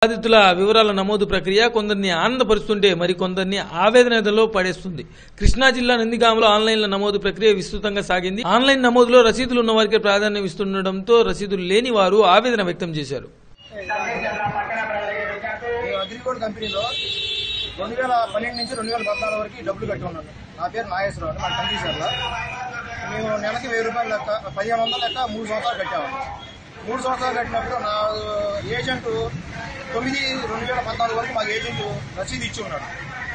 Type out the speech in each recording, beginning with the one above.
బాధితుల వివరాల నమోదు ప్రక్రియ కొందరిని ఆనందపరుస్తుంటే మరికొందరిని ఆవేదనలో పడేస్తుంది కృష్ణా జిల్లా నందిగామలో ఆన్లైన్ల నమోదు ప్రక్రియ విస్తృతంగా సాగింది ఆన్లైన్ నమోదులో రసీదులు ఉన్న వారికి ప్రాధాన్యం ఇస్తుండటంతో రసీదులు లేని వారు ఆవేదన వ్యక్తం చేశారు నేను అగ్రికోడ్ కంపెనీలో రెండు వేల పన్నెండు నుంచి రెండు వేల పద్నాలుగు వరకు ఈ డబ్బులు కట్టి ఉన్నాను నా పేరు నాగేశ్వరరావు అండి మన కంపెనీసార్లో మేము నెలకి వెయ్యి రూపాయలు లెక్క పదిహేను వందల లెక్క మూడు సంవత్సరాలు కట్టామండి మూడు సంవత్సరాలు కట్టినప్పుడు నా ఏజెంట్ తొమ్మిది రెండు వేల పద్నాలుగు వరకు మాకు ఏజెంట్ రసీదు ఇచ్చి ఉన్నాడు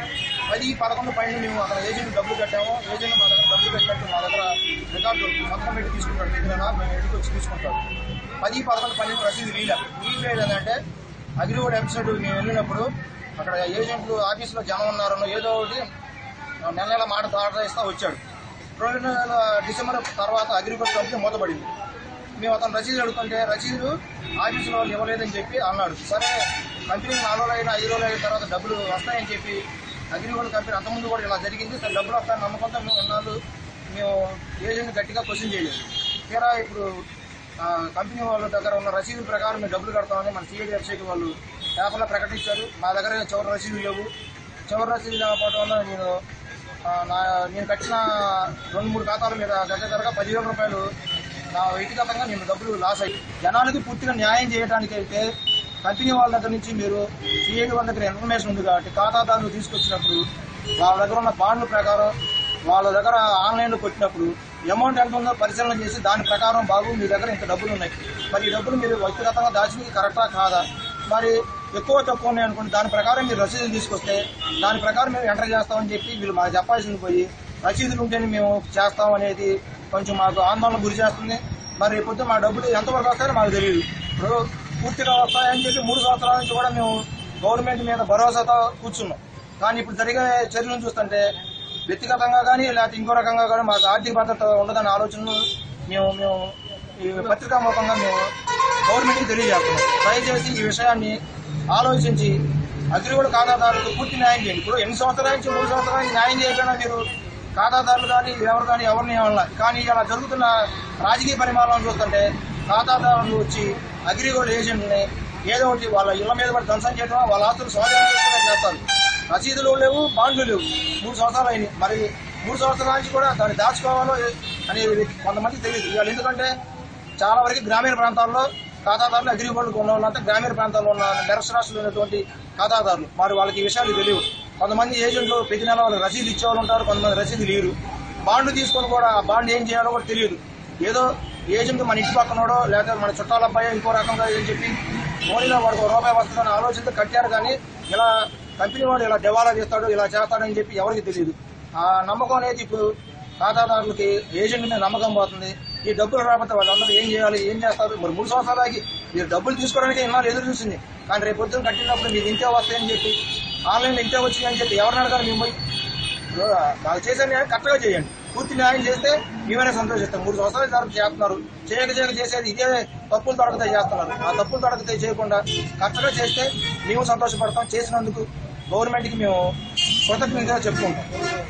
పది పదకొండు పన్నెండు మేము అక్కడ ఏజెంట్ డబ్బులు కట్టాము ఏజెంట్ మా దగ్గర డబ్బులు కట్టినట్టు మా దగ్గర రికార్డు మొత్తం పెట్టి తీసుకుంటాడు ఎదురైనా మేము ఇంటికి వచ్చి తీసుకుంటాం పది పదకొండు పన్నెండు రసీదు వీల వీలు ఏంటంటే అగ్రిగోడ్ ఎపిసోడ్ మేము వెళ్ళినప్పుడు అక్కడ ఏజెంట్లు ఆఫీస్లో జనం ఉన్నారనో ఏదో ఒకటి నెల నెల మాట ఆర్డర్ ఇస్తా వచ్చాడు రెండు నెలల డిసెంబర్ తర్వాత అగ్రిగోడ్ కంపెనీ మూతపడింది మేము అతను రసీదులు అడుగుతుంటే రసీదులు ఆఫీసులో వాళ్ళు ఇవ్వలేదని చెప్పి అన్నాడు సరే కంపెనీ నాలుగు రోజులు అయినా ఐదు రోజులు అయిన తర్వాత డబ్బులు వస్తాయని చెప్పి అగ్రిగోల్డ్ కంపెనీ అంతకుముందు కూడా ఇలా జరిగింది సరే డబ్బులు వస్తాయని నమ్మకంతో మేము ఎన్నాళ్ళు మేము ఏజెంట్ గట్టిగా క్వశ్చన్ చేయలేదు తీరా ఇప్పుడు ఆ, కంపెనీ వాళ్ళ దగ్గర ఉన్న రసీదుల ప్రకారం మేము డబ్బులు కడతామని మన సిఐడి వెబ్సైట్ వాళ్ళు పేపర్లో ప్రకటించారు మా దగ్గర చివరి రసీదులు లేవు చివరి రసీదులు లేకపోవడం వల్ల నేను ఆ, నా నేను కట్టిన రెండు మూడు ఖాతాల మీద దగ్గర దగ్గరగా పదివేల రూపాయలు నా వ్యక్తిగతంగా నేను డబ్బులు లాస్ అయ్యి జనానికి పూర్తిగా న్యాయం చేయడానికి అయితే కంపెనీ వాళ్ళ దగ్గర నుంచి మీరు సిఐడి వాళ్ళ దగ్గర ఇన్ఫర్మేషన్ ఉంది కాబట్టి ఖాతాదారులు తీసుకొచ్చినప్పుడు వాళ్ళ దగ్గర ఉన్న బాండ్ల ప్రకారం వాళ్ళ దగ్గర ఆన్లైన్లో కొట్టినప్పుడు అమౌంట్ ఎంత ఉందో పరిశీలన చేసి దాని ప్రకారం బాబు మీ దగ్గర ఇంత డబ్బులు ఉన్నాయి మరి ఈ డబ్బులు మీరు వ్యక్తిగతంగా దాచింది కరెక్టా కాదా మరి ఎక్కువ తక్కువ ఉన్నాయి అనుకోండి దాని ప్రకారం మీరు రసీదులు తీసుకొస్తే దాని ప్రకారం మేము ఎంటర్ చేస్తామని చెప్పి వీళ్ళు మాకు చెప్పాల్సింది పోయి రసీదులు ఉంటేనే మేము చేస్తాం అనేది కొంచెం మాకు ఆందోళన గురి చేస్తుంది మరి రేపొద్దు మా డబ్బులు ఎంతవరకు వస్తాయో మాకు తెలియదు ఇప్పుడు పూర్తిగా వస్తాయని చెప్పి మూడు సంవత్సరాల నుంచి కూడా మేము గవర్నమెంట్ మీద భరోసాతో కూర్చున్నాం కానీ ఇప్పుడు జరిగే చర్యలను చూస్తుంటే వ్యక్తిగతంగా కానీ లేకపోతే ఇంకో రకంగా కానీ మాకు ఆర్థిక భద్రత ఉండదనే ఆలోచనలు మేము మేము ఈ పత్రికా ముఖంగా మేము గవర్నమెంట్కి తెలియజేస్తున్నాం దయచేసి ఈ విషయాన్ని ఆలోచించి అగ్రిగోల్డ్ ఖాతాదారులకు పూర్తి న్యాయం చేయండి ఇప్పుడు ఎన్ని సంవత్సరాల నుంచి మూడు సంవత్సరాల నుంచి న్యాయం చేయకపోయినా మీరు ఖాతాదారులు కానీ ఎవరు కానీ ఎవరిని ఏమన్నా కానీ ఇలా జరుగుతున్న రాజకీయ పరిమాణాలను చూస్తుంటే ఖాతాదారులు వచ్చి అగ్రిగోల్డ్ ఏజెంట్ని ఏదో ఒకటి వాళ్ళ ఇళ్ల మీద పడి ధ్వంసం చేయడం వాళ్ళ ఆస్తులు స్వాధీనం చేసుకునే చేస్తారు రసీదులు లేవు బాండ్లు లేవు మూడు సంవత్సరాలు అయినాయి మరి మూడు సంవత్సరాల నుంచి కూడా దాన్ని దాచుకోవాలో అనేది కొంతమంది తెలియదు ఇవాళ ఎందుకంటే చాలా వరకు గ్రామీణ ప్రాంతాల్లో ఖాతాదారులు అగ్రిగోల్డ్ ఉన్న వాళ్ళంతా గ్రామీణ ప్రాంతాల్లో ఉన్న నిరక్షరాస్యులు ఉన్నటువంటి ఖాతాదారులు మరి వాళ్ళకి ఈ విషయాలు తెలియవు కొంతమంది ఏజెంట్లు ప్రతి నెల వాళ్ళకి రసీదు ఇచ్చేవాళ్ళు ఉంటారు కొంతమంది రసీదు లేరు బాండ్ తీసుకొని కూడా ఆ బాండ్ ఏం చేయాలో కూడా తెలియదు ఏదో ఏజెంట్ మన ఇంటి పక్కనోడో లేకపోతే మన చుట్టాల అబ్బాయి ఇంకో రకంగా ఏం చెప్పి మోడీలో వాడికి ఒక రూపాయి వస్తుందని ఆలోచనతో కట్టారు కానీ ఇలా కంపెనీ వాడు ఇలా దివాలా చేస్తాడు ఇలా చేస్తాడని చెప్పి ఎవరికి తెలియదు ఆ నమ్మకం అనేది ఇప్పుడు ఖాతాదారులకి ఏజెంట్ మీద నమ్మకం పోతుంది ఈ డబ్బులు రాకపోతే వాళ్ళందరూ ఏం చేయాలి ఏం చేస్తారు మరి మూడు సంవత్సరాలకి మీరు డబ్బులు తీసుకోవడానికి ఇన్నాళ్ళు ఎదురు చూసింది కానీ రేపు పొద్దున కట్టినప్పుడు మీకు ఇంతే వస్తాయని చెప్పి ఆన్లైన్లో ఇంతే వచ్చిందని చెప్పి ఎవరిని అడగాలి మిమ్మల్ని ఇప్పుడు వాళ్ళు చేసే న్యాయం కరెక్ట్గా చేయండి పూర్తి న్యాయం చేస్తే మేమైనా సంతోషిస్తాం మూడు సంవత్సరాల తరపు చేస్తున్నారు చేయక చేయక చేసేది ఇదే తప్పులు తొడకతే చేస్తున్నారు ఆ తప్పులు తొడకతే చేయకుండా కరెక్ట్గా చేస్తే మేము సంతోషపడతాం చేసినందుకు గవర్నమెంట్కి మేము కృతజ్ఞతగా చెప్పుకుంటాం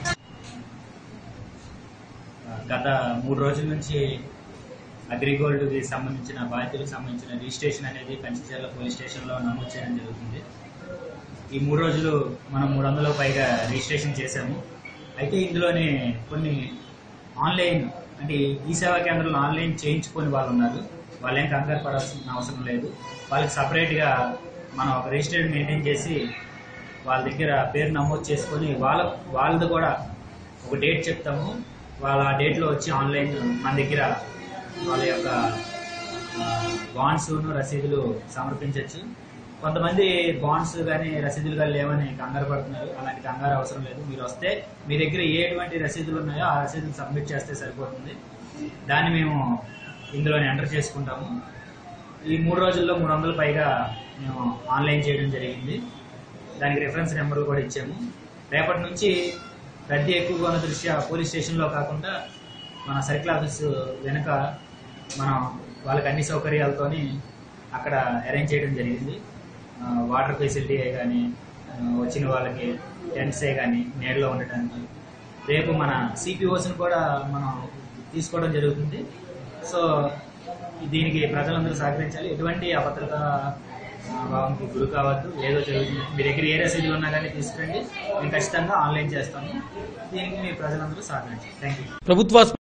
గత మూడు రోజుల నుంచి అగ్రిగోల్డ్కి సంబంధించిన బాధితులకు సంబంధించిన రిజిస్ట్రేషన్ అనేది కంచిచర్ల పోలీస్ స్టేషన్లో నమోదు చేయడం జరుగుతుంది ఈ మూడు రోజులు మనం మూడు వందల పైగా రిజిస్ట్రేషన్ చేశాము అయితే ఇందులోనే కొన్ని ఆన్లైన్ అంటే ఈ సేవా కేంద్రంలో ఆన్లైన్ చేయించుకొని వాళ్ళు ఉన్నారు వాళ్ళేం కంగారు పడాల్సిన అవసరం లేదు వాళ్ళకి సపరేట్గా మనం ఒక రిజిస్టర్డ్ మెయింటైన్ చేసి వాళ్ళ దగ్గర పేరు నమోదు చేసుకొని వాళ్ళ వాళ్ళది కూడా ఒక డేట్ చెప్తాము వాళ్ళ ఆ డేట్లో వచ్చి ఆన్లైన్ మన దగ్గర వాళ్ళ యొక్క బాండ్స్ రసీదులు సమర్పించవచ్చు కొంతమంది బాండ్స్ కానీ రసీదులు కానీ లేవని కంగారు పడుతున్నారు అలాంటి కంగారు అవసరం లేదు మీరు వస్తే మీ దగ్గర ఏ ఎటువంటి రసీదులు ఉన్నాయో ఆ రసీదులు సబ్మిట్ చేస్తే సరిపోతుంది దాన్ని మేము ఇందులో ఎంటర్ చేసుకుంటాము ఈ మూడు రోజుల్లో మూడు వందల పైగా మేము ఆన్లైన్ చేయడం జరిగింది దానికి రిఫరెన్స్ నెంబర్ కూడా ఇచ్చాము రేపటి నుంచి రద్దీ ఎక్కువగా ఉన్న దృష్ట్యా పోలీస్ స్టేషన్లో కాకుండా మన సర్కిల్ ఆఫీస్ వెనుక మనం వాళ్ళకి అన్ని సౌకర్యాలతోని అక్కడ అరేంజ్ చేయడం జరిగింది ఆ, వాటర్ ఫెసిలిటీ కానీ ఆ, వచ్చిన వాళ్ళకి టెంట్సే కానీ నీడలో ఉండటానికి రేపు మన సిపిఓస్ని కూడా మనం తీసుకోవడం జరుగుతుంది సో దీనికి ప్రజలందరూ సహకరించాలి ఎటువంటి అభద్రత ఆ, భావంకి గురి కావద్దు ఏదో జరుగుతుంది మీ దగ్గర ఏ రసీదు ఉన్నా కానీ తీసుకురండి మేము ఖచ్చితంగా ఆన్లైన్ చేస్తాము దీనికి మీ ప్రజలందరూ సహకరించండి థ్యాంక్ యూ ప్రభుత్వ